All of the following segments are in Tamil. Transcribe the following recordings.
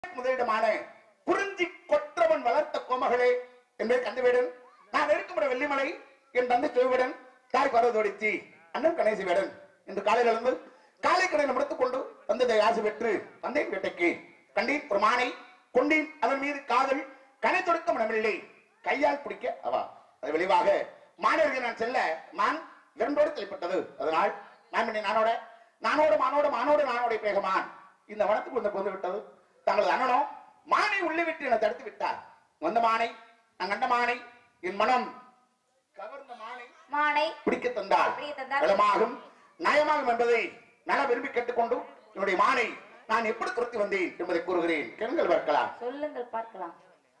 முதலிடமான குறிஞ்சி கொற்றவன் வளர்த்த கோமகளே என்பதை கண்டுவிடன் நான் இருக்குமிட வெள்ளிமலை என் தந்தை சிவவிடன் தாய் பரவதோடிச்சி அண்ணன் கணேசி வேடன் இன்று காலையில் எழுந்து காலை கடனை முடித்துக் கொண்டு தந்தை ஆசை பெற்று வந்தேன் வேட்டைக்கு கண்டீன் ஒரு மானை கொண்டீன் அதன் மீது காதல் கனை தொடுக்க மனமில்லை கையால் பிடிக்க அவா அது விளைவாக மாணவர்கள் நான் செல்ல மான் இரண்டோடு தலைப்பட்டது அதனால் நான் பண்ணி நானோட நானோட மானோட மானோட நானோட பேகமான் இந்த வனத்துக்கு வந்து கொண்டு விட்டது தங்களது அண்ணனோ மானை உள்ளே விட்டு என்னை தடுத்து விட்டார் வந்த மானை நான் கண்ட மானை என் மனம் கவர்ந்த மானை மானை பிடிக்க தந்தார் பிடிக்க தந்தார். பலமாகும் நயமாகும் என்பதை நல விரும்பி கேட்டுக்கொண்டு என்னுடைய மானை நான் எப்படி துரத்தி வந்தேன் என்பதை கூறுகிறேன் கண்கள் பார்க்கலாம் சொல்லுங்கள் பார்க்கலாம்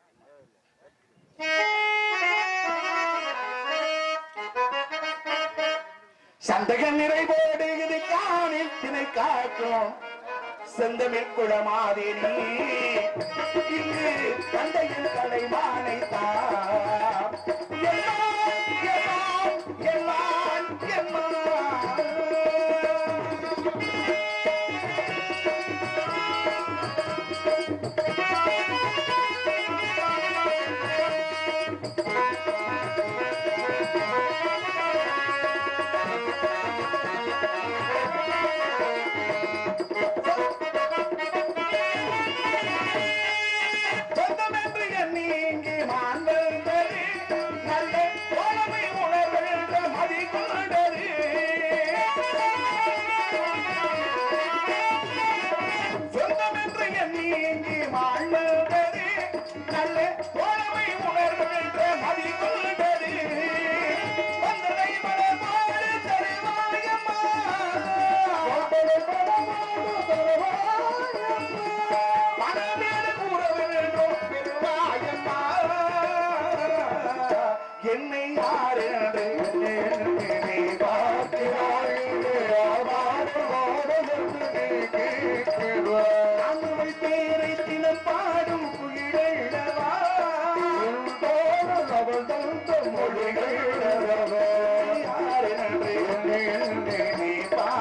சந்தக நிறைவோடு இது காணில் திணை காக்கும் செந்தமிழ் குளமாதிரி இங்கு தந்தையின் தலைமானை தான் எல்லாம் எல்லாம் எல்லாம் எல்லாம் சொந்தமென்று எண்ணி இங்கு மான் வந்தது. நல்ல தோழமை உணர்வென்ற மதி கொண்டது. சொந்தமென்று எண்ணி இங்கு மான் வந்தது. நல்ல தோழமை உணர்வென்ற மதி கொண்டது. வந்ததை மனமோடு தருவாயம்மா. வந்ததை மனமோடு தருவாயம்மா. மனமேடு கூற வேண்டும் பெருவாயம்மா. என்னை யார் என்று நீ பார்க்கிறாய் தமிழ் பேரை தினம் பாடும் குயிலவா அவள் தந்த மொழிகள் யார் என்று நீ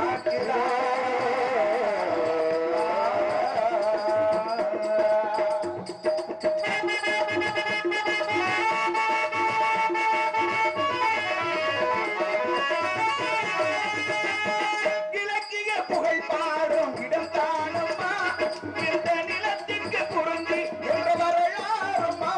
பார்க்கிறாய் இலக்கிய புகழ் பாடும் இடம் தானம்மா இந்த நிலத்திற்கு பொருந்தி என்ற வரலாறம்மா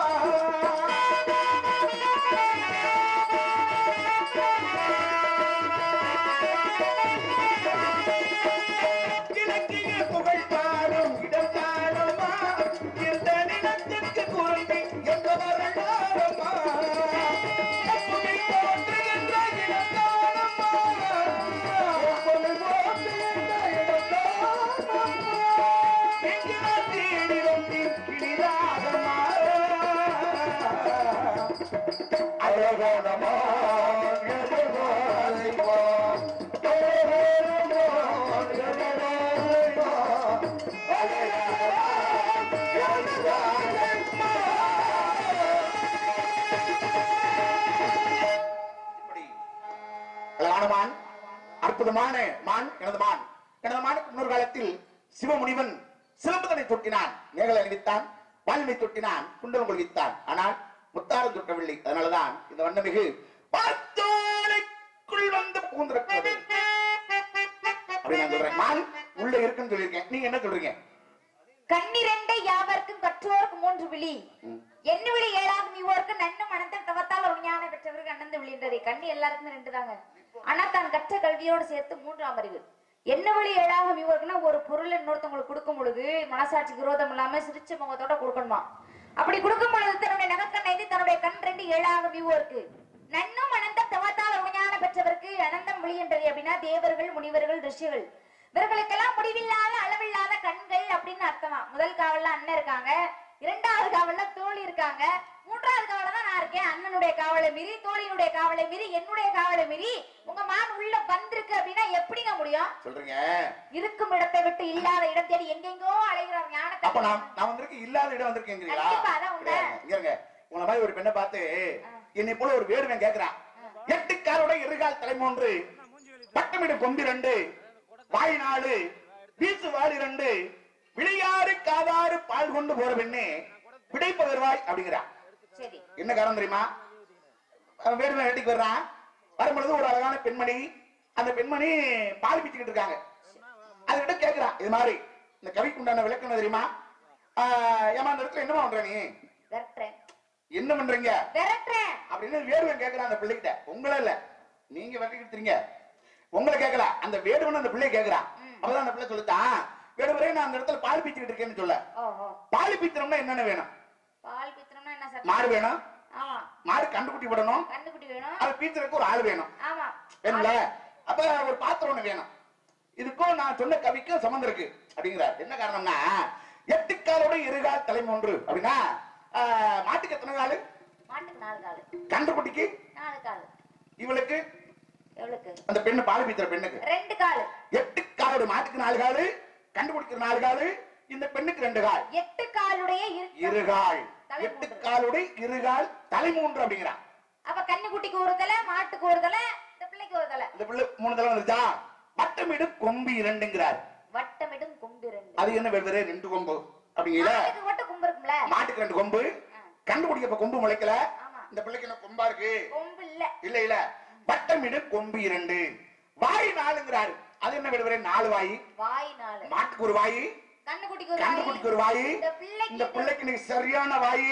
இலக்கிய புகழ் பாடும் இடம் தானம்மா இந்த நிலத்திற்கு பொருந்தி என்ற வரலாறம்மா தப்புமை தோன்றுகின்ற இடம் தானம்மா தப்புமை தோன்றுகின்ற இடம் தானம்மா எங்கினால் தேடி வந்தீர் கிளிராகமா அழகானமா எதிர்வாய்மா இப்படி அழகான மான் அற்புதமான மான் எனது மான் எனது மானுக்கு முன்னொரு காலத்தில் சிவமுனிவன் சிலம்புதனை தொட்டினான் மேகலை அணிவித்தான் வால்மை தொட்டினான் குண்டலம் கொள்வித்தான் ஆனால் முத்தாரம் தொட்டவில்லை அதனாலதான் இந்த வண்ணமிகு பத்தோலைக்குள் வந்து பூந்திருக்கிறது அப்படி நான் சொல்றேன் மான் உள்ள இருக்குன்னு சொல்லியிருக்கேன் நீங்க என்ன சொல்றீங்க கண்ணிரண்டை யாவர்க்கும் கற்றோர்க்கு மூன்று விழி என்ன விழி ஏழாவது இவருக்கு நன்னும் மனத்தில் தவத்தால் ஒரு ஞானம் பெற்றவருக்கு அண்ணந்து விழின்றதை கண்ணி எல்லாருக்குமே ரெண்டு தாங்க ஆனா தான் கற்ற கல்வியோடு சேர்த்து மூன்றாம் அறிவு என்ன வழி ஏழாக இவருக்குன்னா ஒரு பொருள் இன்னொருத்தவங்களுக்கு கொடுக்கும் பொழுது மனசாட்சிக்கு விரோதம் இல்லாம சிரிச்ச முகத்தோட கொடுக்கணுமா அப்படி கொடுக்கும் பொழுது தன்னுடைய நகக்கண் ஐந்து தன்னுடைய கண் ரெண்டு ஏழாக இருக்கு நன்னும் அனந்தம் தவத்தால் உண்மையான பெற்றவருக்கு அனந்தம் விழியன்றது அப்படின்னா தேவர்கள் முனிவர்கள் ரிஷிகள் இவர்களுக்கெல்லாம் முடிவில்லாத அளவில்லாத கண்கள் அப்படின்னு அர்த்தமா முதல் காவல்ல அண்ணன் இருக்காங்க இரண்டாவது காவல்ல தோழி இருக்காங்க மூன்றாவது காவல தான் நான் இருக்கேன் அண்ணனுடைய காவலை மீறி தோழியினுடைய காவலை மீறி என்னுடைய காவலை மீறி உங்க மான் உள்ள வந்திருக்கு அப்படின்னா எப்படிங்க முடியும் சொல்றீங்க இருக்கும் இடத்தை விட்டு இல்லாத இடம் தேடி எங்கெங்கோ அலைகிறார் அப்ப ஞானத்தை நான் நான் வந்திருக்க இல்லாத இடம் வந்திருக்கேங்கிறீங்களா கண்டிப்பா, அதான் உண்மை. இங்க இருங்க உங்களை மாதிரி ஒரு பெண்ணை பார்த்து என்னை போல ஒரு வேடுவன் கேக்குறான் எட்டு காலோட இருகால் தலைமூன்று பட்டமிடு கொம்பி ரெண்டு வாய் நாலு வீசு வாடி ரெண்டு விளையாறு காதாறு பால் கொண்டு போற பெண்ணே விடை பகர்வாய் அப்படிங்கிறா சரி என்ன காரணம் தெரியுமா அவன் வேடுமை வேட்டைக்கு வர்றான் வரும்பொழுது ஒரு அழகான பெண்மணி அந்த பெண்மணி பால் பிச்சுக்கிட்டு இருக்காங்க அதுகிட்ட கேக்குறான் இது மாதிரி இந்த கவிக்கு உண்டான விளக்கம் என்ன தெரியுமா ஆஹ், ஏம்மா அந்த இடத்துல என்னமா பண்ற நீ விரட்டுறேன் என்ன பண்றீங்க விரட்டுறேன் அப்படின்னு வேடுவன் கேக்குறான் அந்த பிள்ளைகிட்ட உங்கள இல்ல நீங்க வெட்டிக்கிட்டு உங்களை கேட்கல அந்த வேடுவன் அந்த பிள்ளை கேக்குறான் அப்பதான் அந்த பிள்ளை சொல்லுத்தான் வேடுவரே நான் அந்த இடத்துல பால் பீச்சுக்கிட்டு இருக்கேன்னு சொல்ல ஓஹோ பால் பீச்சணும்னா என்னென்ன வேணும் பால் பித்தனம்னா என்ன மாடு சட்டம் வேணும் ஆமா மாடு கண்டுக்குட்டி விடணும் கண்டுக்குட்டி வேணும் அது பீச்சருக்கு ஒரு ஆள் வேணும் ஆமா வேணும்ல அப்ப ஒரு பாத்திரம் ஒண்ணு வேணும் இதுக்கும் நான் சொன்ன கவிக்கும் சம்மந்தம் இருக்கு அப்படிங்கிறார் என்ன காரணம்னா எட்டு காலோட இருகால் தலைமூன்று அப்படின்னா ஆஹ், மாட்டுக்கு எத்தனை காலு மாட்டுக்கு நாலு காலு கன்றுக்குட்டிக்கு நாலு காலு இவளுக்கு எவ்வளவுக்கு அந்த பெண்ணு பால் பீத்துற பெண்ணுக்கு ரெண்டு காலு எட்டு காலோட மாட்டுக்கு நாலு காலு கண்டுபிடிக்கிற நாலு காலு இந்த பெண்ணுக்கு ரெண்டு கால் எட்டு காலுடைய இரு- இருகால் தலை எட்டு மூன்று. காலுடைய இருகால் தலைமூன்று அப்படிங்கிறான் அப்ப கன்னிக்குட்டிக்கு ஒரு தலை மாட்டுக்கு ஒரு தலை இந்த பிள்ளைக்கு ஒரு தலை இந்த பிள்ளை மூணு தலை வந்துருச்சா வட்டமிடு கொம்பு இரண்டுங்கிறார் வட்டமிடும் கொம்பு ரெண்டு அது என்ன வெவ்வேறு ரெண்டு கொம்பு அப்படிங்கல மாட்டுக்கு மட்டும் கொம்பு இருக்கும்ல மாட்டுக்கு ரெண்டு கொம்பு கண்டுபிடிக்க இப்ப கொம்பு முளைக்கல ஆமா இந்த பிள்ளைக்கு என்ன கொம்பா இருக்கு கொம்பு இல்ல இல்ல இல்ல வட்டமிடு கொம்பு இரண்டு வாய் நாலுங்கிறாரு அது என்ன வெவ்வேறு நாலு வாய் வாய் நாலு மாட்டுக்கு ஒரு வாய் கண்ணுக்குட்டிக்கு ஒரு கண்டுபிடிக்க வாய் ஒரு வாய் இந்த பிள்ளைக்கு இந்த பிள்ளைக்கு நீ சரியான வாய்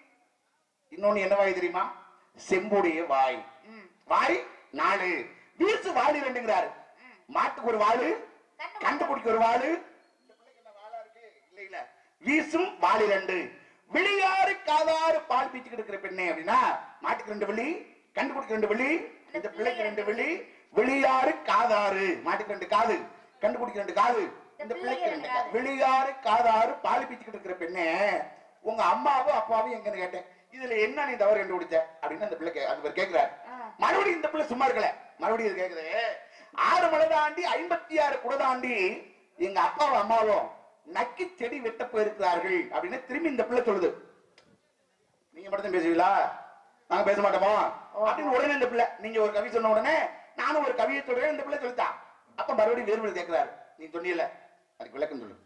இன்னொன்னு என்ன வாய் தெரியுமா செம்புடைய வாய் ம், வாய் நாலு வீசு வாள் இரண்டுங்கிறாரு ம். மாட்டுக்கு ஒரு வாளு கண்ணு கண்டுபிடிக்க ஒரு வாளு இந்த பிள்ளைக்கு என்ன வாளா இருக்கு? இல்ல, இல்ல. வீசும் வாள் இரண்டு விழியாறு காதாறு பால் பீச்சுக்கிட்டு இருக்கிற பெண்ணே அப்படின்னா மாட்டுக்கு ரெண்டு விழி கண்டுபிடிக்க ரெண்டு விழி இந்த பிள்ளைக்கு ரெண்டு விழி விழியாறு காதாறு மாட்டுக்கு ரெண்டு காது கண்டுபிடிக்க ரெண்டு காது இந்த பிள்ளைக்கு ரெண்டு காது விழியாறு காதாறு பால் பீச்சுக்கிட்டு இருக்கிற பெண்ணே உங்க அம்மாவும் அப்பாவும் எங்கன்னு கேட்டேன் இதுல என்ன நீ தவறு கண்டுபிடிச்ச அப்படின்னு அந்த பிள்ளை கே- அந்த பேர் கேக்குறாரு ஆ. மறுபடியும் இந்த பிள்ளை சும்மா இருக்கல மறுபடியும் இது கேக்குது ஆறு மலை தாண்டி ஐம்பத்தி ஆறு குடை தாண்டி எங்க அப்பாவும் அம்மாவும் நக்கி செடி வெட்ட போயிருக்கிறார்கள் அப்படின்னு திரும்பி இந்த பிள்ளை சொல்லுது நீங்க மட்டும் பேசுவீங்களா நாங்க பேச மாட்டோமா அப்படின்னு உடனே இந்த பிள்ளை நீங்க ஒரு கவி சொன்ன உடனே நானும் ஒரு கவியை சொல்றேன் இந்த பிள்ளை சொல்லிட்டான் அப்ப மறுபடியும் வேறுபடி கேட்கிறாரு நீ சொன்னீல அதுக்கு விளக்கம் சொல்லு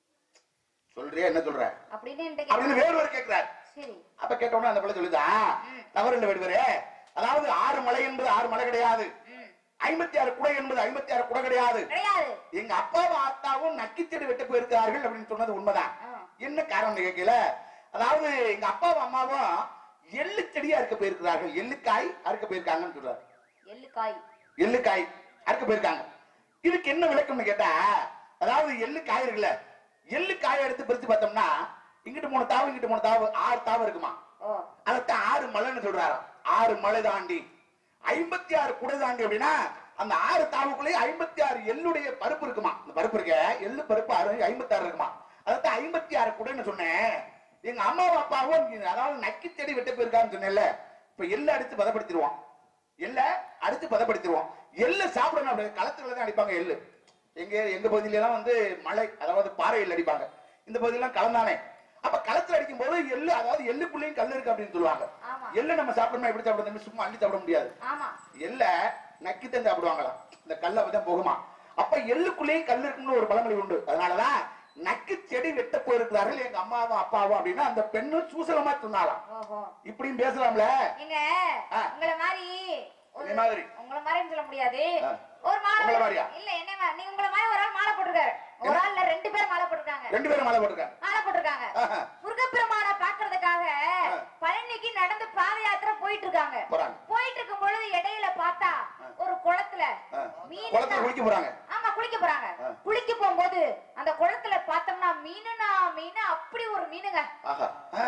சொல்றியா என்ன சொல்ற அப்படின்னு என்கிட்ட அப்படின்னு கேட்டா- வேறுவர் கேட்கிறாரு சரி அப்ப கேட்ட உடனே அந்த பிள்ளை சொல்லுதான் தவறு இல்லை வேடுவரே அதாவது ஆறு மலை என்பது ஆறு மலை கிடையாது ம், ஐம்பத்தி ஆறு குடை என்பது ஐம்பத்தி ஆறு குடை கிடையாது கிடையாது எங்க அப்பாவும் அத்தாவும் நக்கிச்செடி வெட்ட போயிருக்கிறார்கள் அப்படின்னு சொன்னது உண்மைதான் ஆ. என்ன காரணம் கேட்கல அதாவது எங்க அப்பாவும் அம்மாவும் எள்ளு செடியா இருக்க போயிருக்கிறார்கள் எள்ளுக்காய் அறுக்க போயிருக்காங்கன்னு சொல்றாரு எள்ளுக்காய் எள்ளுக்காய் அறுக்க போயிருக்காங்க இதுக்கு என்ன விளக்கம்னு கேட்டா அதாவது எள்ளு காய் இருக்குல்ல எள்ளு காயை எடுத்து பிரிச்சு பார்த்தோம்னா இங்கிட்டு மூணு தாவு இங்கிட்டு மூணு தாவு ஆறு தாவு இருக்குமா ஓ அதைத்தான் ஆறு மலைன்னு சொல்றாரு ஆறு மலை தாண்டி ஐம்பத்தி ஆறு குடை தாண்டி அப்படின்னா அந்த ஆறு தாவுக்குள்ளே ஐம்பத்தி ஆறு எள்ளுடைய பருப்பு இருக்குமா இந்த பருப்பு இருக்க எள்ளு பருப்பு ஆறு ஐம்பத்தி ஆறு இருக்குமா அதைத்தான் ஐம்பத்தி ஆறு குடைன்னு சொன்னேன் எங்க அம்மாவும் அப்பாவும் இங்க அதாவது நக்கி செடி வெட்ட போயிருக்கான்னு சொன்னேன்ல இப்ப எள்ளு அடிச்சு பதப்படுத்திடுவான் எள்ள அடிச்சு பதப்படுத்திடுவோம் எள்ளு சாப்பிடணும் அப்படி களத்துல தான் அடிப்பாங்க எள்ளு எங்க எங்க பகுதியில எல்லாம் வந்து மலை அதாவது பாறை எள்ளு அடிப்பாங்க இந்த பகுதியெல்லாம் களம்தானே அப்ப களத்துல அடிக்கும் போது எள்ளு அதாவது எள்ளுக்குள்ளேயும் கல் இருக்கு அப்படின்னு சொல்லுவாங்க ஆமா எள்ளு நம்ம சாப்பிடணும் எப்படி சாப்பிடணும் சும்மா அள்ளி சாப்பிட முடியாது ஆமா எள்ள நக்கித்தான் சாப்பிடுவாங்களாம் இந்த கல்ல தான் போகுமா அப்ப எள்ளுக்குள்ளேயும் கல் இருக்குன்னு ஒரு பழமொழி உண்டு அதனாலதான் நக்கு செடி வெட்ட போயிருக்கிறார்கள் எங்க அம்மாவும் அப்பாவும் அப்படின்னா அந்த பெண்ணு சூசகமா சொன்னாலாம் ஓஹோ இப்படியும் பேசலாம்ல எங்க ஆ. உங்களை மாதிரி ஒரு- என்னை மாதிரி? உங்களை மாதிரின்னு சொல்ல முடியாது ஆ. ஒரு மாலை உங்களை மாதிரியா? இல்ல என்ன மா- நீங்க உங்களை மாதிரி ஒரு ஆள் மாலை போட்டிருக்காரு ஒரு ஆள் இல்ல ரெண்டு பேர் மாலை போட்டிருக்காங்க ரெண்டு பேரும் மாலை போட்டிருக்காங்க மாலை போட்டிருக்காங்க ஆஹா. முருகப்பெருமான பாக்குறதுக்காக பழனிக்கு நடந்து பாத யாத்திரை போயிட்டு இருக்காங்க போறாங்க போயிட்டு இருக்கும் பொழுது இடையில பார்த்தா ஒரு குளத்துல ஆ. மீன் குளத்துல குளிக்க போறாங்க ஆமா குளிக்க போறாங்க குளிக்க போகும்போது அந்த குளத்துல பார்த்தோம்னா மீனுனா மீன் அப்படி ஒரு மீனுங்க ஆஹா ஆ.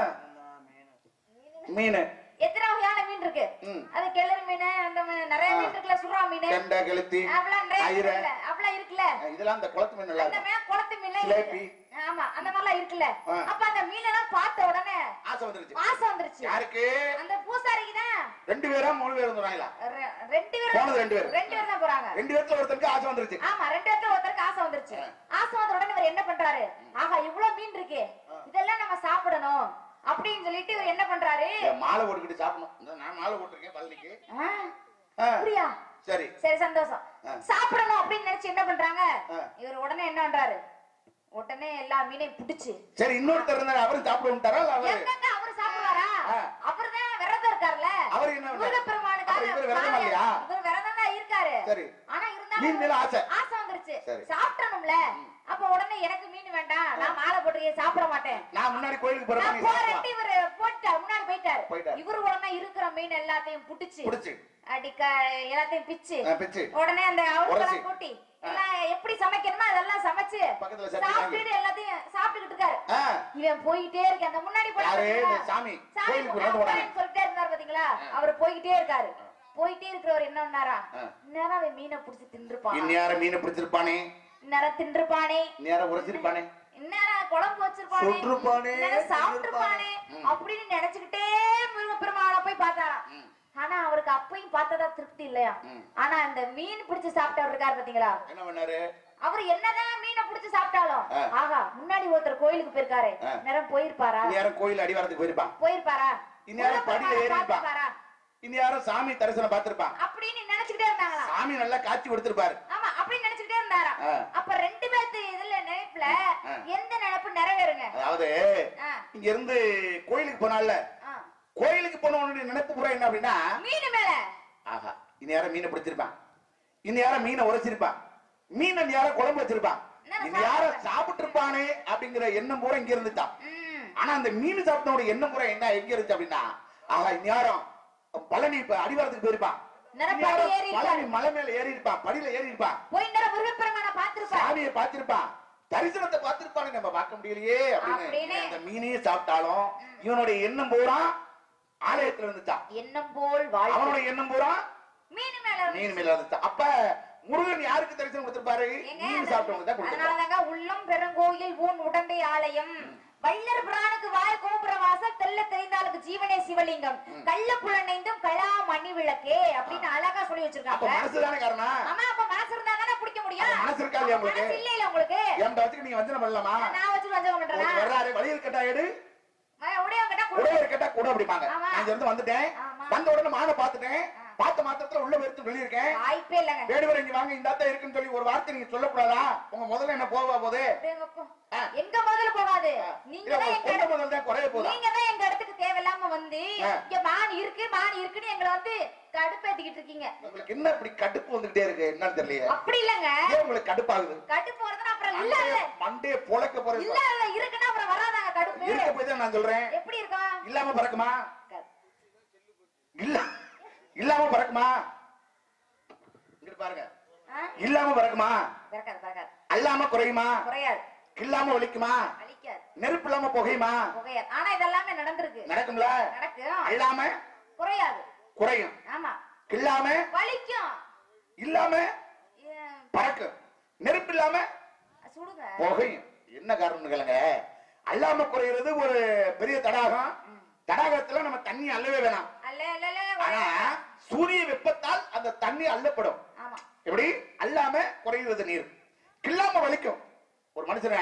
மீன் எத்தனை வகையான மீன் இருக்கு ம். அது கிளறு மீன் அந்த மீன் நிறைய மீன் இருக்குல்ல சுறா மீன் கெண்டை கெளுத்தி அப்படிலாம் நிறைய ஐர இருக்குல்ல அப்படிலாம் இருக்குல்ல இதெல்லாம் அந்த குளத்து மீன் நல்லா அந்த இருக்கும் மீன் குளத்து மீன்லாம் சிலேபி. இருக்கு ஆமா அந்த மாதிரிலாம் இருக்குல்ல ஆ. அப்ப அந்த மீனெல்லாம் பார்த்த உடனே ஆசை வந்துருச்சு ஆசை வந்துருச்சு யாருக்கு அந்த பூசாரிக்கு தான் ரெண்டு பேரா மூணு பேரும் சொன்னாங்களா ரெண்டு பேரும் போனது ரெண்டு பேர். ரெண்டு பேர் தான் போறாங்க ரெண்டு பேர்த்துல ஒருத்தருக்கு ஆசை வந்துருச்சு ஆமா ரெண்டு பேர்த்துல ஒருத்தருக்கு ஆசை வந்துருச்சு ஆசை வந்த உடனே இவர் என்ன பண்றாரு ஆஹா இவ்வளவு மீன் இருக்கு இதெல்லாம் நம்ம சாப்பிடணும் அப்படின்னு சொல்லிட்டு இவர் என்ன பண்றாரு ஏன் மாலை போட்டுக்கிட்டு சாப்பிடணும் இந்த நான் மாலை போட்டிருக்கேன் பழனிக்கு ஆ, ஆ, அப்படியா சரி சரி சந்தோஷம் ஆ. சாப்பிடணும் அப்படின்னு நினைச்சு என்ன பண்றாங்க ஆ. இவர் உடனே என்ன பண்றாரு உடனே எல்லா மீனையும் புடிச்சு சரி இன்னொருத்தர் இருந்தாரு அவரும் சாப்பிட விட்டாரா இல்ல அவரு எங்கங்க அவரு சாப்பிடுவாரா ஆ. அவர்தான் விரதம் இருக்காருல்ல அவரு என்ன பண்ணாரு? முருகப்பெருமானுக்காக அப்ப இவரு விரதம் பாரு, இல்லையா? இவரு விரதம் தான் இருக்காரு சரி ஆனா மீன் மேல இருந்தாலும் ஆசை ஆசை வந்துருச்சு சரி. சாப்பிடணும்ல அப்ப உடனே எனக்கு மீன் வேண்டாம் நான் மாலை போட்டுருக்கேன் சாப்பிட மாட்டேன் நான் முன்னாடி கோயிலுக்கு போறப்ப நான் நீ சாப்பிடலாம் போறேன்ட்டு இவரு போட்டார் முன்னாடி போயிட்டாரு போயிட்டாரு. இவரு உடனே இருக்கிற மீன் எல்லாத்தையும் புடிச்சு புடிச்சு அடிக்க எல்லாத்தையும் பிச்சு ஆ, பிச்சு உடனே அந்த உரசி. அவளுக்கெல்லாம் கூட்டி எல்லாம் எப்படி சமைக்கணுமோ அதெல்லாம் சமைச்சு பக்கத்துல சட்டி சாப்பிட்டுட்டு எல்லாத்தையும் சாப்பிட்டுக்கிட்டு இருக்காரு ஆ, இவன் போயிட்டே இருக்கு அந்த முன்னாடி போனா யாரு இந்த பாத்தீங்களா? சாமி சாமி கோயிலுக்கு போனா நடந்து போனாங்க போறேன்னு சொல்லிட்டே இருந்தாரு பாத்தீங்களா அவர் போய்கிட்டே இருக்காரு போயிட்டே இருக்கிறவர் என்ன பண்ணாரா ஆ. இந்நேரம் அவன் மீனை புடிச்சு தின்றுப்பான் இந்நேரம் மீனை பிடிச்சிருப்பானே இந்நேரம் தின்றுப்பானே இந்நேரம் உரைச்சிருப்பானே இந்நேரம் குழம்பு வச்சிருப்பானே சுட்டிருப்பானே, இந்நேரம் சாப்பிட்டுருப்பானே ம். அப்படின்னு நினைச்சுக்கிட்டே முருகப்பெருமானை போய் பார்த்தாராம் ம். ஆனா அவருக்கு அப்பயும் பார்த்ததா திருப்தி இல்லையா ம். ஆனா இந்த மீன் பிடிச்சு சாப்பிட்டவர் இருக்காரு பாத்தீங்களா என்ன பண்ணாரு அவர் என்னதான் மீனை புடிச்சு சாப்பிட்டாலும் ஆ. ஆகா முன்னாடி ஒருத்தர் கோயிலுக்கு போயிருக்காரு ஆ. நேரம் போயிருப்பாரா இந்நேரம் கோயில் அடிவாரத்துக்கு போயிருப்பான் போயிருப்பாரா இந்நேரம் படியில முருகப்பெருமானை ஏறி இருப்பான். பார்த்திருப்பாரா? இந்நேரம் சாமி தரிசனம் பார்த்திருப்பான் அப்படின்னு நினைச்சுக்கிட்டே இருந்தாங்களா சாமி நல்லா காட்சி கொடுத்திருப்பாரு ஆமா அப்படின்னு நினைச்சுக்கிட்டே இருந்தாரா ஆ. அப்ப ரெண்டு பேர்த்து இதுல நினைப்புல ஆ. எந்த நினைப்பு நிறைவேறுங்க அதாவது ஆ, இங்க இருந்து கோயிலுக்கு போனால ஆ. கோயிலுக்கு போனவனுடைய நினைப்பு பூரா என்ன அப்படின்னா மீன் மேல ஆஹா இந்நேரம் மீனை பிடிச்சிருப்பான் இந்நேரம் மீனை உரைச்சிருப்பான் மீன் இந்நேரம் குழம்பு வச்சிருப்பான் என்னடா இந்நேரம் சாப்பிட்டு இருப்பானே அப்படிங்கிற எண்ணம் பூரா இங்க இருந்துட்டான் ம். ஆனா அந்த மீன் சாப்பிட்டவனுடைய எண்ணம் பூரா என்ன எங்க இருந்துச்சு அப்படின்னா ஆஹா இந்நேரம் பழனி இப்ப அடிவாரத்துக்கு போயிருப்பான் நேரம் இந்நேரம் படி ஏறி இருப்பாரு. பழனி மலை மேல ஏறி இருப்பான் படியில ஏறி இருப்பான் போய் நேரம் முருகப்பெருமான பார்த்திருப்பாரு சாமியை பார்த்திருப்பான் தரிசனத்தை பார்த்திருப்பானு நம்ம பார்க்க முடியலையே அப்படின்னு அப்படின்னு. அந்த மீனையே சாப்பிட்டாலும் இவனுடைய எண்ணம் பூரா ஆலயத்துல இருந்துச்சான் எண்ணம் போல் வாழ்க்கை அவனுடைய எண்ணம் பூரா மீன் மேல இருந்து- மீன் மேல இருந்துச்சான் அப்ப முருகன் யாருக்கு தரிசனம் கொடுத்திருப்பாரு ஏங்க, மீன் அந்த- சாப்பிட்டவங்க தான் கொடுத்திருப்பாரு அதனாலதாங்க உள்ளம் பெருங்கோயில் ஊன் உடம்பை ஆலயம் வள்ளர் பிரானுக்கு வாய் கோபுர வாசல் தெல்ல தெரிந்தாளுக்கு ஜீவனே சிவலிங்கம் கள்ள புலனைந்தும் கலா மணி விளக்கே அப்படின்னு அழகா சொல்லி அப்ப வச்சிருக்காங்க மனசுதானே காரணம் ஆமா அப்ப மனசு இருந்தா தானே பிடிக்க முடியும் அப்ப மனசு இருக்கா இல்லையா உங்களுக்கு மனசு இல்ல உங்களுக்கு என் வச்சுக்கு நீங்க வஞ்சனம் பண்ணலாமா நான் வச்சு வஞ்சகம் ஒருத்தர் பண்றேன் வர்றாரு வழியில் கட்டா எடு உடையவங்கிட்ட கொடு உடையவர் கேட்டா கூட அப்படிப்பாங்க ஆமா. நான் இங்க இருந்து வந்துட்டேன் ஆமா. வந்த உடனே மானை பார்த்துட்டேன் பார்த்த மாத்திரத்துல உள்ள வெறுத்து வெளியிருக்கேன் வாய்ப்பே இல்லைங்க வேடுவர் இங்க வாங்க இந்த அத்தை இருக்குன்னு சொல்லி ஒரு வார்த்தை நீங்க சொல்லக்கூடாதா உங்க முதல்ல என்ன போவா போதே அப்படியேங்கப்பா. ஆ. எங்க முதல்ல போகாது நீங்க இல்ல தான் உங்க எங்க பொண்ணு இடத்துக்கு- முதல் தான் குறைய போதா நீங்க தான் எங்க இடத்துக்கு தேவையில்லாம வந்து ஆ. இங்க மான் இருக்கு மான் இருக்குன்னு எங்களை வந்து கடுப்பேத்திக்கிட்டு இருக்கீங்க உங்களுக்கு என்ன இப்படி கடுப்பு வந்துகிட்டே இருக்கு என்னன்னு தெரியலையே அப்படி இல்லங்க ஏன் உங்களுக்கு கடுப்பாகுது கடுப்பு வருதுன்னா அப்புறம் இல்ல இல்ல மண்டே பொழைக்க போறது இல்ல இல்ல இருக்குன்னா அப்புறம் வராதாங்க கடுப்பு இருக்க போய் தான் நான் சொல்றேன் எப்படி இருக்கும் இல்லாம பறக்குமா இல்ல இல்லாம பறக்குமா இங்க பாருங்க ஆ? இல்லாம பறக்குமா பிறக்காது பிறக்காது அல்லாம குறையுமா குறையாது கில்லாம ஒலிக்குமா அழிக்காது நெருப்பு இல்லாம புகையுமா புகையாது ஆனா இதெல்லாமே நடந்திருக்கு நடக்கும்ல நடக்கும் அல்லாம குறையாது குறையும் ஆமா கில்லாம வலிக்கும் இல்லாம ஏன், பறக்கும் நெருப்பு இல்லாம சுடுங்க புகையும் என்ன காரணம் கேளுங்க அல்லாம குறையிறது ஒரு பெரிய தடாகம் தடாகத்துல நம்ம தண்ணி அள்ளவே வேணாம் அல்ல இல்ல இல்ல ஆனா குறையாது. சூரிய வெப்பத்தால் அந்த தண்ணி அள்ளப்படும் ஆமா எப்படி அல்லாம குறைகிறது நீர் கில்லாம வலிக்கும் ஒரு மனுஷனை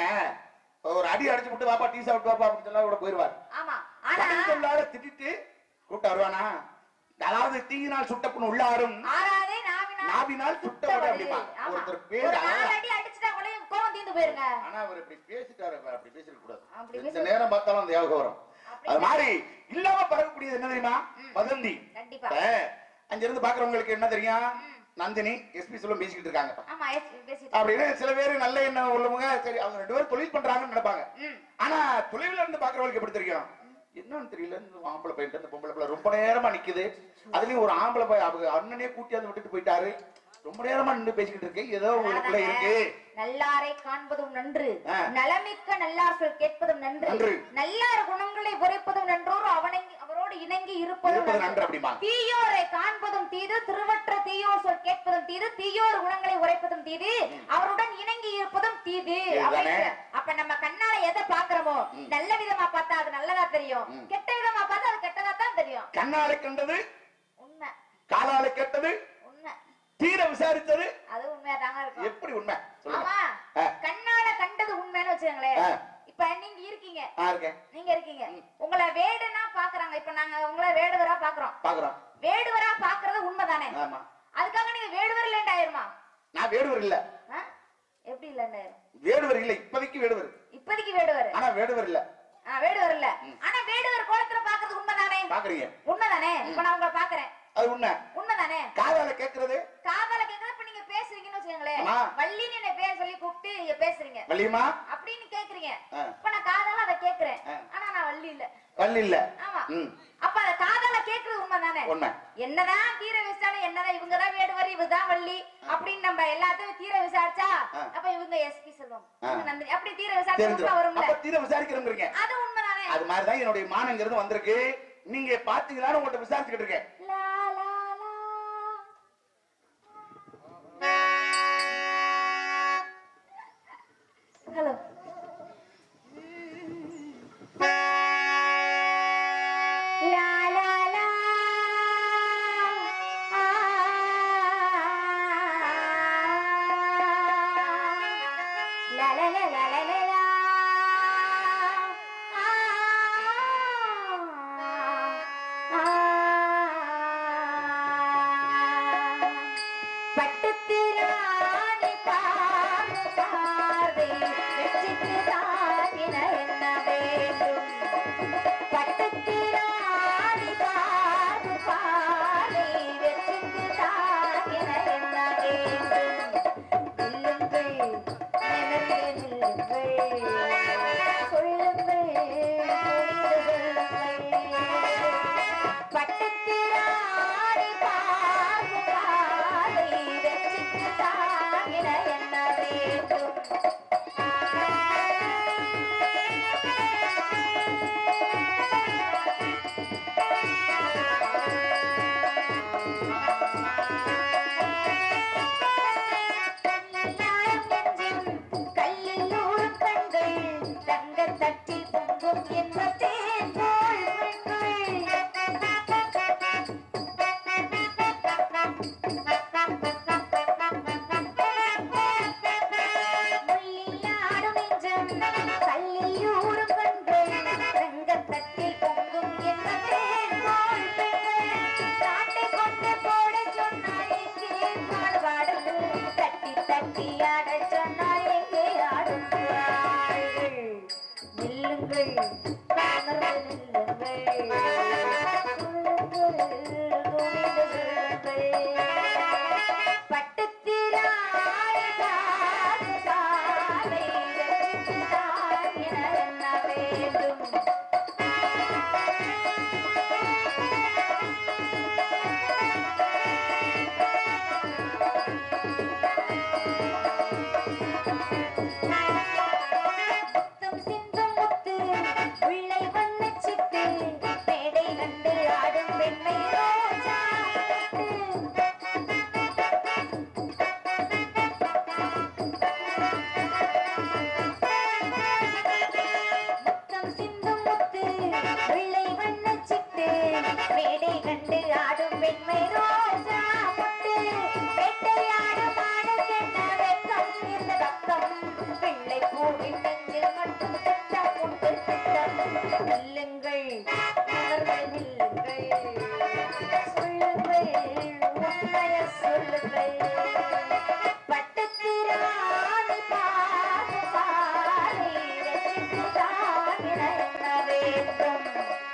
ஒரு அடி அடிச்சு விட்டு வாப்பா டீ சாப்பிட்டு வாப்பா அப்படின்னு சொன்னா கூட போயிருவார் ஆமா ஆனா பதில் சொல்லாத திட்டிட்டு கூப்பிட்டு வருவானா அதாவது தீயினால் சுட்டப்புண் உள்ளாரும் ஆறாதே நாவினால் நாவினால் சுட்டப்படும் அப்படிமா ஆமா. ஒருத்தர் ஒரு பேர் நாலு அடி அடிச்சுட்டா கூட கோவம் தீர்ந்து போயிருங்க ஆனா அவர் இப்படி பேசிட்டாரு அவர் அப்படி பேசிட கூடாது அப்படி எந்த பேச- நேரம் பார்த்தாலும் அந்த யோகம் வரும் அப்படி அது மாதிரி இல்லாம பறக்கக்கூடியது என்ன தெரியுமா வதந்தி கண்டிப்பா இப்ப அங்க இருந்து பாக்குறவங்களுக்கு என்ன தெரியும் நந்தினி எஸ்பி சொல்லும் பேசிக்கிட்டு இருக்காங்க ஆமா எஸ், பேசிட்டு அப்படின்னு சில பேர் நல்ல எண்ணம் உள்ளவங்க சரி அவங்க ரெண்டு பேரும் தொழில் பண்றாங்கன்னு நினைப்பாங்க ம். ஆனா தொழில இருந்து பாக்குறவங்களுக்கு எப்படி தெரியும் என்னன்னு தெரியல இந்த ஆம்பளை பையன் இந்த பொம்பளை பிள்ளை ரொம்ப நேரமா நிக்குது அதுலயும் ஒரு ஆம்பளை பையன் அவங்க அண்ணனே கூட்டியாந்து விட்டுட்டு போயிட்டாரு ரொம்ப நேரமா நின்று பேசிக்கிட்டு இருக்கு ஏதோ உங்களுக்குள்ள இருக்கு நல்லாரை காண்பதும் நன்று ஆ. நலமிக்க நல்லார் சொல் கேட்பதும் நன்று நன்று. நல்லார் குணங்களை உரைப்பதும் நன்றோர் அவனங்கி அவரோடு இணங்கி இருப்பதும் இருப்பது நன்று நன்று அப்படிமா தீயோரை காண்பதும் தீது திருவற்ற தீயோர் சொல் கேட்பதும் தீது தீயோர் குணங்களை உரைப்பதும் தீது அவருடன் இணங்கி இருப்பதும் தீது இதுதானே? அப்படின்னு. அப்ப நம்ம கண்ணால எதை பாக்குறோமோ நல்ல விதமா பார்த்தா அது நல்லதா தெரியும் கெட்ட விதமா பார்த்தா அது கெட்டதா தான் தெரியும் கண்ணாலை கண்டது உண்மை காலாலை கேட்டது உண்மை தீர விசாரித்தது அது உண்மையா தாங்க இருக்கும் எப்படி உண்மை சொல்லுங்க ஆமா ஆ. கண்ணால கண்டது உண்மைன்னு வச்சுக்கோங்களேன் ஆ. இப்ப நீங்க இருக்கீங்க ஆ இருக்கேன் நீங்க இருக்கீங்க உங்களை வேடுனா பாக்குறாங்க இப்ப நாங்க உங்களை வேடுவரா பாக்குறோம் பாக்குறோம் வேடுவரா பாக்குறது உண்மைதானே ஆமா அதுக்காக நீங்க வேடுவர் இல்லைன்னு ஆயிருமா நான் வேடுவர் இல்ல ஆ? எப்படி இல்லைன்னு ஆயிரும் வேடுவர் இல்ல இப்போதைக்கு வேடுவர் இப்போதைக்கு வேடுவர் ஆனா வேடுவர் இல்ல ஆ, வேடுவர் இல்ல ஆனா வேடுவர் கோலத்துல பாக்குறது உண்மைதானே பாக்குறீங்க உண்மைதானே இப்ப நான் உங்களை பாக்குறேன் அது உண்மை உண்மைதானே காதால கேக்குறது காதல கேக்குறது இப்ப நீங்க பேசுறீங்கன்னு வச்சுக்கோங்களேன் ஆமா. வள்ளின்னு என்ன பேர் சொல்லி கூப்பிட்டு நீங்க பேசுறீங்க வள்ளியம்மா அப்படின்னு கேக்குறீங்க ஆ. இப்ப நான் காதல அதை கேக்குறேன் ஆ. ஆனா நான் வள்ளி இல்ல வள்ளி இல்ல ஆமா ம் அப்ப அந்த காதல கேக்குறது உண்மைதானே உண்மை என்னதான் தீர விசாரணை என்னதான் இவங்கதான் வேடுவர் இவதான் வள்ளி அப்படின்னு நம்ம எல்லாத்தையும் தீர விசாரிச்சா ஆ. அப்ப இவங்க எஸ்பி செல்வம் ஆ. இவங்க நந்தினி அப்படி தீர விசாரிச்சா உண்மை தெரிஞ்சிடும் வரும்ல அப்ப தீர விசாரிக்கிறோங்கிறீங்க அது உண்மைதானே அது மாதிரிதான் என்னுடைய மானங்கிறது வந்திருக்கு நீங்க பாத்தீங்களான்னு உங்கள்ட்ட விசாரிச்சுக்கிட்டு இருக்கேன் லா, லா, லா. ஹலோ லா, லா, லா. ஆ. லா, லா, லா, லா, லா, லா, லா. ஆ. பட்டுத்திராணி பார்வை பார்வை வெற்றிக்கு தாயின என்ன வேண்டும் பட்டுத்திராணி பார்வை பார்வை வெற்றிக்கு தாயின என்ன வேண்டும் நில்லுங்கள் நினைத்து நில்லுங்கள் சொல்லுங்கள் புரிந்து சொல்லுங்கள் பட்டுத்திராணி பார்வை பார்வை வெற்றிக்கு தாயின என்ன வேண்டும் கல்லில் ஊறும் கண்கள் தங்க தட்டில் பொங்கும் என்பதே போல் முள்ளிலாடும் நெஞ்சம் கல்லில் ஊறும் கண்கள் தங்க தட்டில் பொங்கும் என்பதே போல் காட்டை கொண்டு போட சொன்னார் எங்கே பாடுபாடும் தட்டி தட்டி ஆடச் சொன்னார் எங்கே ஆடும் புறார்கள் நில்லுங்கள் அமர்ந்து நில்லுங்கள் சொல்லுங்கள் குனிந்து சொல்லுங்கள் பட்டுத்திராய் காது காலை வெற்றித்தாய் என என்ன வேண்டும் முத்தம் சிந்தும் முத்து உள்ளை வண்ணச் சிட்டு மேடை கண்டு ஆடும் பெண்மை ரோஜா முத்தம் சிந்தும் முத்து உள்ளை வண்ணச் சிட்டு மேடை கண்டு ஆடும் பெண்மை ரோஜா முட்டு வேட்டையாடும் ஆணுக்கென்ன வெட்கம் இந்த பக்கம் வெள்ளை பூவின் நெஞ்சில் மட்டும் திட்டம் உண்டு திட்டம் நில்லுங்கள் அவர்கள் நில்லுங்கள் சொல்லுங்கள் உண்மைய சொல்லுங்கள் பட்டுத்திராணி பாடு பாடி வெற்றிக்கு தாயின என்ன வேண்டும்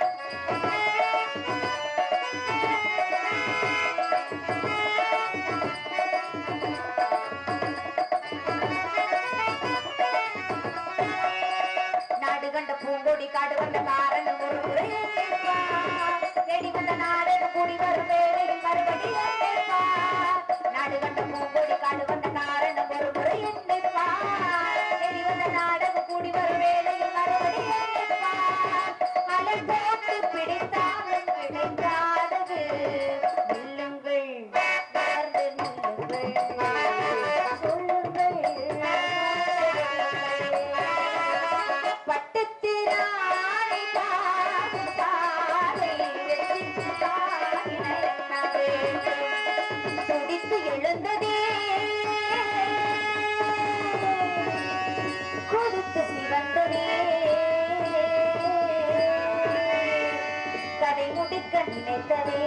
நாடு கண்ட பூங்கொடி காடு வந்த காரணம் ஒரு முறை எண்ணிப்பார். தேடி வந்த நாடகம் கூடி வரும் வேளையில் மறுபடி எண்ணிப்பார். நாடு கண்ட பூங்கொடி காடு வந்த காரணம் ஒரு முறை எண்ணிப்பார். தேடி வந்த நாடகம் கூடி வரும் வேளையில் மறுபடி எண்ணிப்பார். அலை போட்டு பிடித்தாலும் கிடைக்காதது நில்லுங்கள் நகர்ந்து நில்லுங்கள் சொல்லுங்கள் பட்டுத்திராணி பாடு பாவை வெற்றிக்கு தாயின என்ன வேண்டும் துடித்து எழுந்ததே கொடுத்து சிவந்ததே கதை முடிக்க நினைத்ததே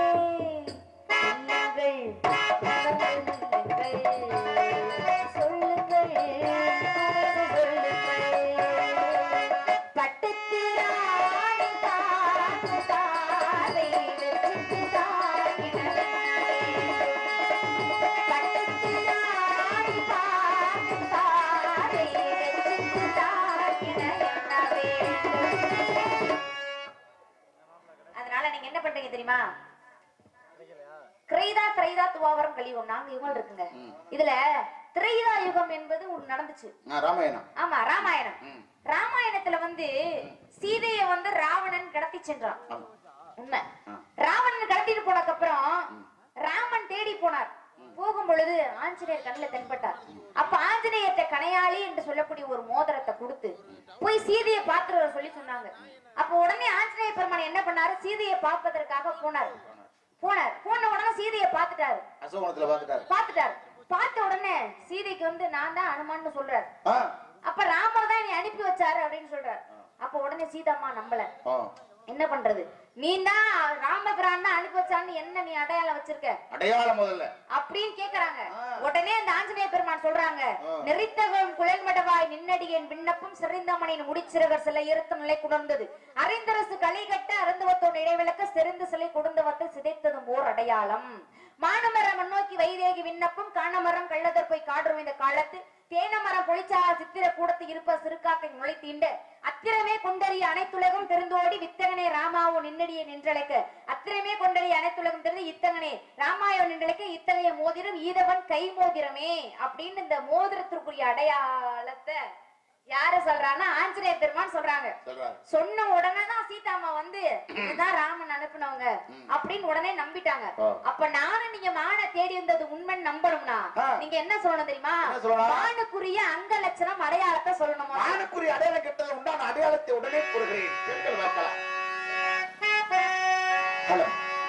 நில்லுங்கள், நகர்ந்து நில்லுங்கள். தெரியுமா கிரைதா திரைதா துவாவரம் கலியுகம் நான்கு யுகம் இருக்குங்க இதுல திரைதா யுகம் என்பது ஒண்ணு நடந்துச்சு ஆ, ராமாயணம் ஆமா ராமாயணம் ம். ராமாயணத்துல வந்து சீதைய வந்து ராவணன் கடத்தி சென்றான் ஆமா. உண்மை ஆ. ராவணன் கடத்திட்டு போனதுக்கு அப்புறம் ராமன் தேடி போனார் போகும் பொழுது ஆஞ்சநேயர் கண்ணுல தென்பட்டார் அப்ப ஆஞ்சநேயர்ட்ட கனையாளி என்று சொல்லக்கூடிய ஒரு மோதிரத்தை கொடுத்து போய் சீதையை பார்த்துட்டு வர சொல்லி சொன்னாங்க அப்ப உடனே ஆஞ்சநேய பெருமான் என்ன பண்ணாரு சீதையை பார்ப்பதற்காக போனார் போனார் போன உடனே சீதையை பார்த்துட்டாரு அசோகனத்துல பாத்துட்டாரு பார்த்துட்டாரு பார்த்த உடனே சீதைக்கு வந்து நான் தான் அனுமான்னு சொல்றாரு ஆ, அப்ப ராமர் தான் என்னை அனுப்பி வச்சாரு அப்படின்னு சொல்றாரு அப்ப உடனே சீதாம்மா நம்பல ஆ. என்ன பண்றது நீ தான் ராமபிரான் தான் அனுப்பி வச்சான்னு என்ன நீ அடையாளம் வச்சிருக்க அடையாளம் முதல்ல அப்படின்னு கேக்குறாங்க ஆ. உடனே அந்த ஆஞ்சநேய பெருமான் சொல்றாங்க ஆ. நெறித்தகம் குழல் மடவாய் நின்னடியேன் விண்ணப்பம் சிறைந்தமனின் முடிச்சிறகர் சிலை இருத்த நிலை குணர்ந்தது அறிந்தரசு களை கட்ட அருந்தவத்தோடு இடைவிளக்க செறிந்து சிலை கொடுந்தவத்தை சிதைத்ததும் ஓர் அடையாளம் மானமரம் முன்னோக்கி வைதேகி விண்ணப்பம் காணமரம் கள்ளதர் போய் காடுறும் இந்த காலத்து தேனமரம் பொழிச்சார் சித்திர கூடத்து இருப்ப சிறுகாக்கை நுழைத்தீண்ட அத்திரமே கொண்டறிய அனைத்துலகம் தெரிந்தோடி வித்தகனே ராமாவோ நின்னடியை நின்றழைக்க அத்திரமே கொண்டறிய அனைத்துலகம் தெரிந்து இத்தகனே ராமாயோ நின்றழைக்க இத்தகைய மோதிரம் ஈதவன் கை மோதிரமே அப்படின்னு இந்த மோதிரத்திற்குரிய அடையாளத்தை யாரு சொல்றான்னா ஆஞ்சநேய பெருமான் சொல்றாங்க சொல்றாரு சொன்ன உடனே தான் சீதாமா வந்து இதுதான் ராமன் அனுப்புனவங்க அப்படின்னு உடனே நம்பிட்டாங்க ஆ. அப்ப நானும் நீங்க மான தேடி வந்தது உண்மைன்னு நம்பணும்னா ஆ. நீங்க என்ன சொல்லணும் தெரியுமா என்ன சொல்லணும்? மானுக்குரிய அங்க லட்சணம் அடையாளத்தை சொல்லணுமா மானுக்குரிய அடையாளம் கெட்டது உண்டான அடையாளத்தை உடனே கூறுகிறேன் பெண்கள் பார்க்கலாம் ஹலோ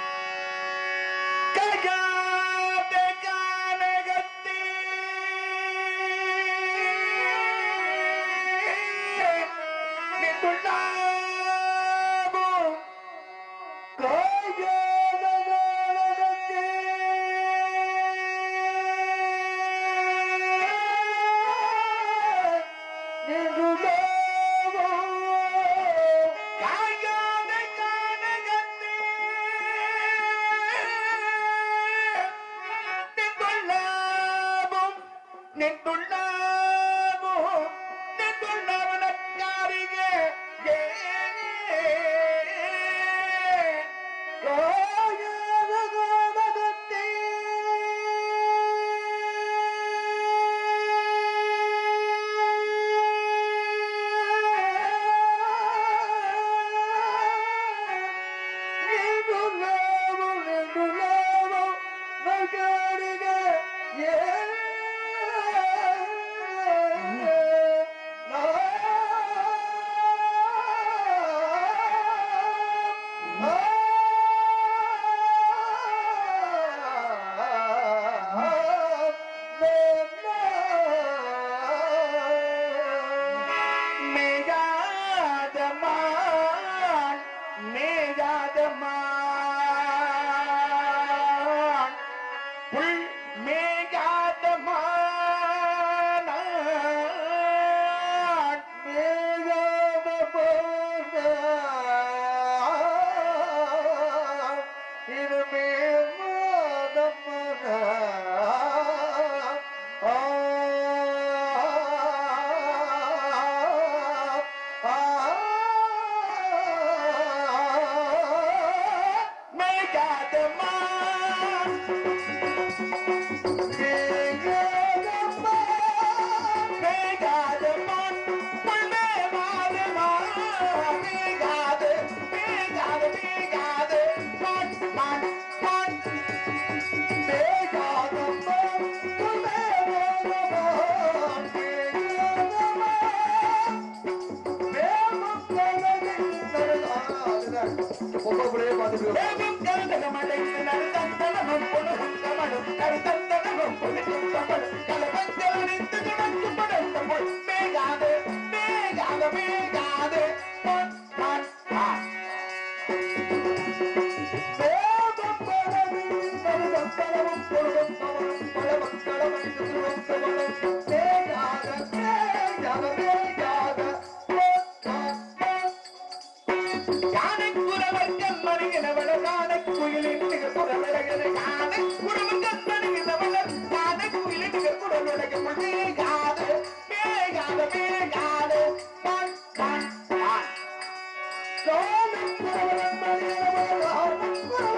மேகாதமான் மேகாதமான் புல் மேகாதமான் மேகாதமான் இது பொம்பளை பார்த்துட்டு காது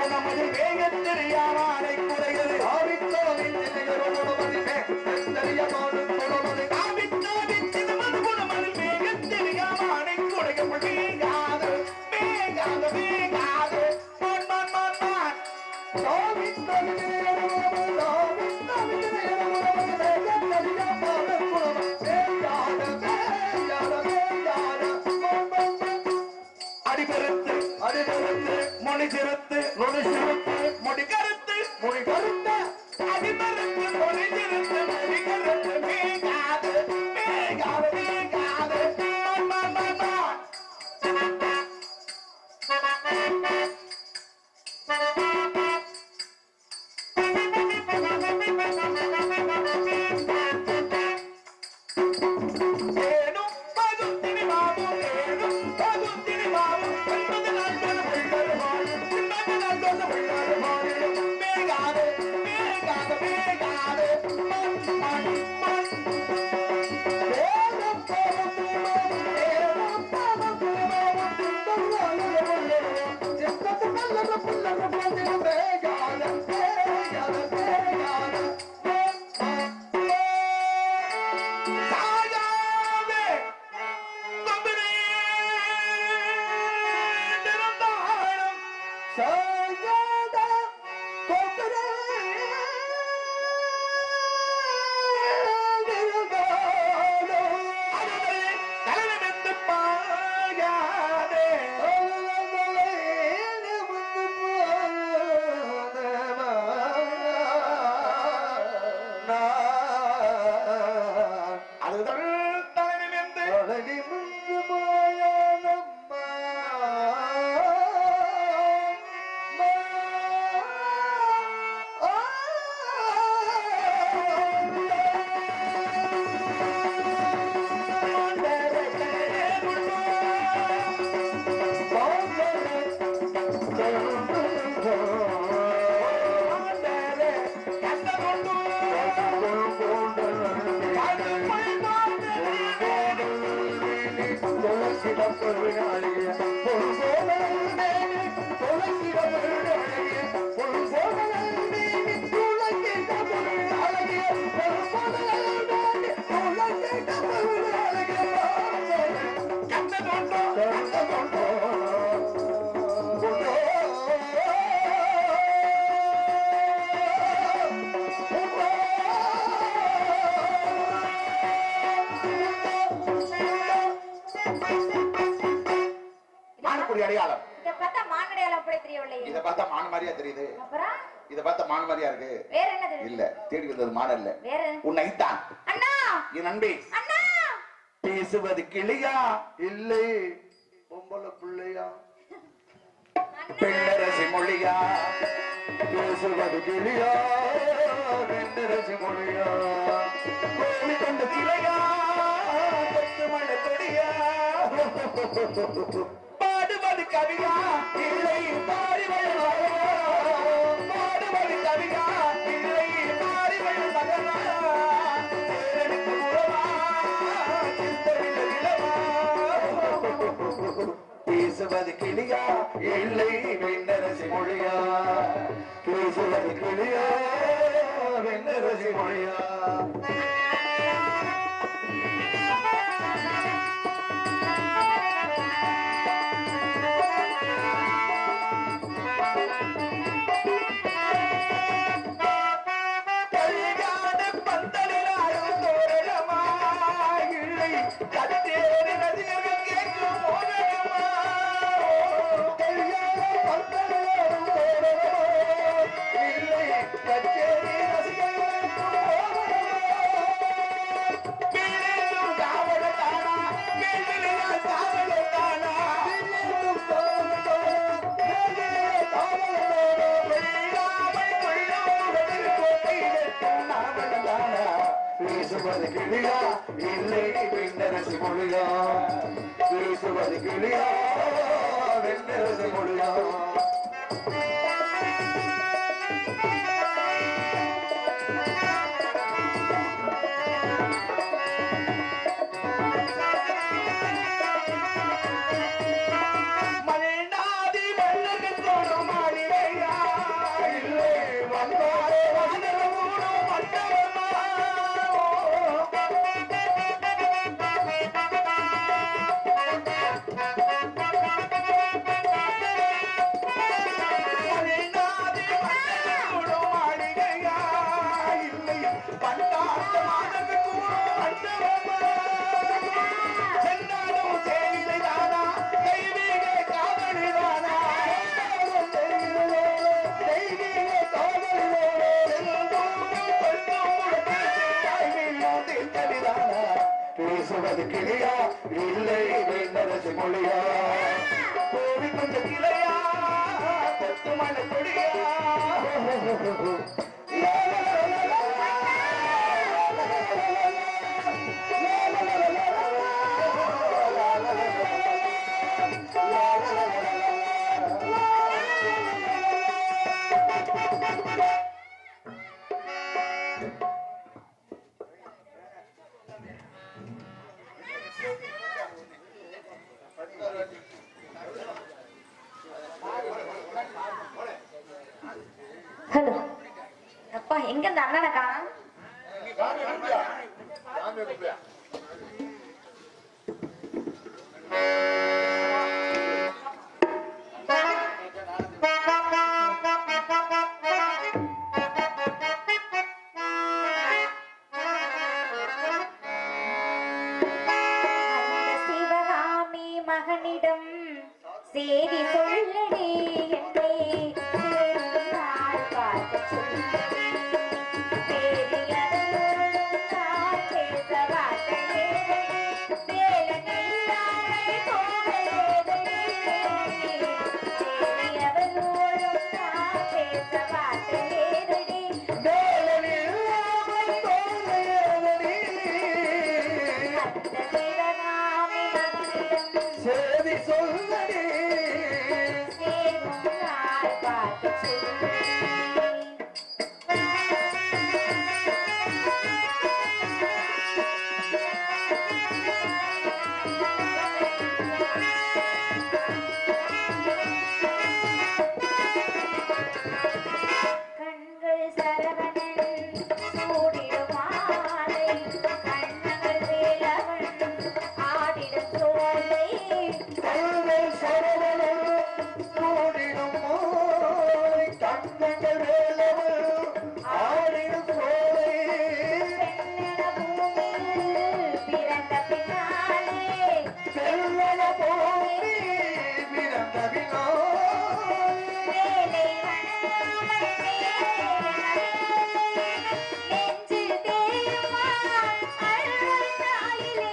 குணமது வேகத் தெரியாமானை குறைகிறது ஆவித்தாவின் திணையரும் குணமது வேகத் தெரியாமானும் குணமது ஆவித்தாவின் திணைமது குணமது வேகத் தெரியாமானை குறைகள் வேகாது வேகாது வேகாது மான் மான் மான் மான் ஆவித்தாவின் திணையரும் குணமது ஆவித்தாவின் திணையரும் குணமது வேகத் தெரியாமானும் குணமது வேகாது வேகாது வேகாது மான் மான் மான் அடிபெருத்து அடிபெருத்து மொழி சிறுத்து நொடி சிறுத்து முடி கருத்து முடி கருத்த அடிபெருத்து மொழி சிறுத்து முடி கருத்து வேகாது வேகாது வேகாது மா, மா, மா, மா. ஏனும் பகுத்தினி மாவும் ஏனும் பகுத்தினி மாவும் ஒன்பது நாட்கள் உள்ளது மாறும் ஒன்பது நாட்கள் உள்ளது மாறும் வேகாது வேகாது வேகாது மண் மண் மண் ஏனும் பகுத்தினி மாவும் ஏனும் பகுத்தினி மாவும் ஒன்பது நாட்கள் உள்ளது செத்தது நல்லது புல்லது புல்லது வேகாது வேகாது வேகாது மண் மண் மண் சாயாவே கொம்பினே நிறந்தாழம் சாயாத கொம்பினே நிறந்தாழம் அதுவே தலைநிமிர்ந்து பாயாதே அதுதான் தலைநிமிர்ந்து மானுக்குடி அடையாளம் இத பார்த்தா மானடையாளம் அப்படி தெரியவில்லை இத பார்த்தா மான் மாதிரியா தெரியுது அப்புறம் இத பார்த்தா மான் மாதிரியா இருக்கு வேற என்ன தெரியும் இல்ல தேடி வந்தது மான் அல்ல வேற உன்னை தான் அண்ணா என் நண்பி அண்ணா பேசுவது கிளியா இல்லை பொம்பளை பிள்ளையா பெண்ணரசி மொழியா பேசுவது கிளியா பெண்ணரசி மொழியா கோழி கொண்டு சிலையா கொத்து மழை கொடியா பாடுவது கவியா இல்லை பாடிவது மகனா பாடுவது கவியா இல்லை பாடிவது மகனா தேரனுக்கு உறவா சித்தரில் இளவா பேசுவது கிளியா இல்லை வெண்ணரசி மொழியா பேசுவது கிளியா வெண்ணரசி மொழியா கல்யாண பந்தலிலாடும் தோரணமா இல்லை கத்தேரி நதிகள் கேட்கும் மோகனமா கல்யாண பந்தலிலாடும் தோரணமா இல்லை கச்சேரி ரசிகர்கள் கேட்கும் மோகனமா வீடும் காவல தானா வீட்டிலேயா காவல தானா வீடும் காவல தானா வீட்டிலேயா காவல தானா வெள்ளாமை கொள்ளாமல் கோட்டையிலே நாவல தானா பேசுவது கிளியா இல்லை வெண்ணரசி மொழியா பேசுவது கிளியா வெண்ணரசி மொழியா மலைநாதி வெள்ளங்கள் தோறும் மாளிகையா மொழியா கோவி கொஞ்சம் கிளையா கொத்து மலை கொடியா ஹலோ அப்பா எங்க இந்த அண்ணனை காணோம் அந்த சிவகாமி மகனிடம் சேதி சொல்லடி என்றே சேர்ந்தாள் பார்க்கச் சொல்லி. பேரியதோடும் நான் பேச வார்த்தையே வேலனில்லாமல் போகலேதடி. பேரியவளோடும் நான் பேச வார்த்தையேதடி. அந்த சிவகாமி மகனிடம் சேதி சொல்லடி சேரும் நாள் பார்க்கச் சொல்லி. கண்கள் சரவணன் சூடிடும் மாலை கண்ணங்கள் வேலவன் ஆடிடும் சோலை கண்கள் சரவணன் சூடிடும் மாலை, கண்ணங்கள் வேலவன் ஆடிடும் சோலை. பெண்ணென பூமியில் பிறந்த பின்னாலே செல்வன போலே பிறந்த வினாலே. வேலை வண்ணாமல் வேலை நெஞ்சில் தேருமா அழுவல் நாளிலே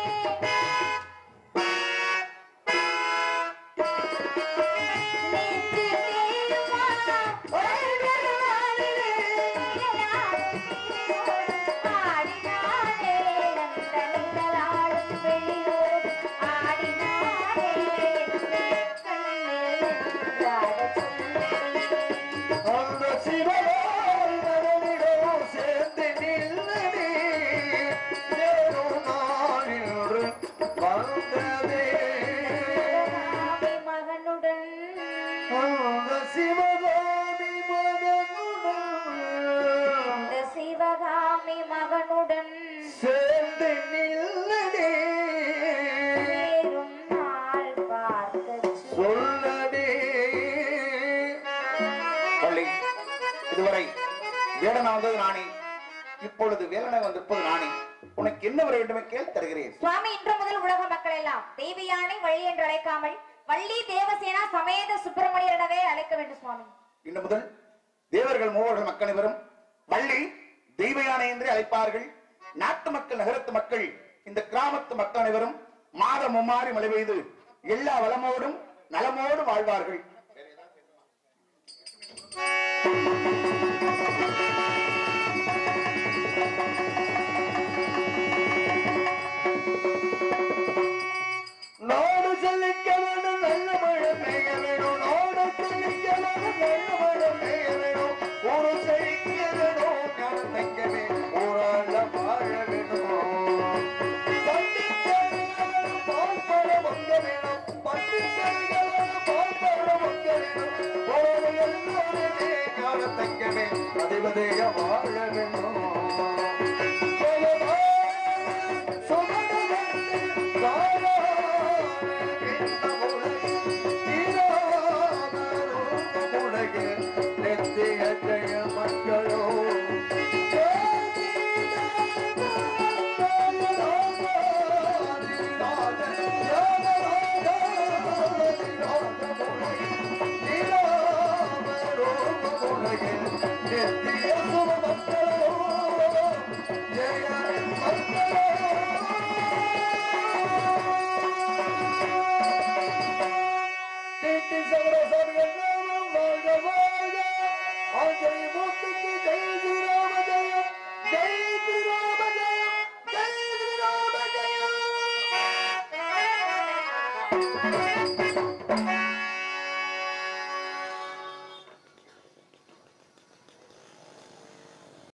அந்த சிவனாய் மனதிடம் சேர்ந்து நில்லடி. சேரும் நாள் இன்று வந்ததே. மகனுடன் அந்த சிவகாமி மகனுடன் இந்த சிவகாமி மகனுடன் சேர்ந்து நில்லடி. சேரும் நாள் பார்க்க சொல்லடி. பள்ளி இதுவரை வேடனா வந்தது நானே இப்பொழுது வேலனை வந்திருப்பது நானே உனக்கு என்ன வர வேண்டுமே கேள் தருகிறேன் சுவாமி இன்று முதல் உலக மக்கள் எல்லாம் தேவியானை வள்ளி என்று அழைக்காமல் வள்ளி தேவசேனா சமேத சுப்பிரமணியரிடவே அழைக்க வேண்டும் சுவாமி இன்று முதல் தேவர்கள் மூவர்கள் மக்கள் அனைவரும் வள்ளி தெய்வ யானை என்று அழைப்பார்கள் நாட்டு மக்கள் நகரத்து மக்கள் இந்த கிராமத்து மக்கள் அனைவரும் மாதம் மும்மாறி மழை பெய்து எல்லா வளமோடும் நலமோடும் வாழ்வார்கள் நாடு செல்லிக்க வேண்டும் நல்ல மழை பெய்ய வேணும் நாடு செல்லிக்க வேண்டும் நல்ல மழை பெய்ய வேணும் ஒரு செழிக்க வேணும் ஞானம் தைக்க வேணும் ஊரால வாழ வேணும் பண்டிகைகளும் பால்பட வந்த வேணும் பண்டிகைகளும் பால்பட வந்த வேணும் போது எல்லோருமே ஞானம் தைக்க வேணும் அதிபதிய வாழ வேணும் ஜெய் மூர்த்திக்கு ஜெய் ஸ்ரீராம ஜெயம் ஜெய் ஸ்ரீராம ஜெயம் ஜெய் ஸ்ரீராம ஜெயம்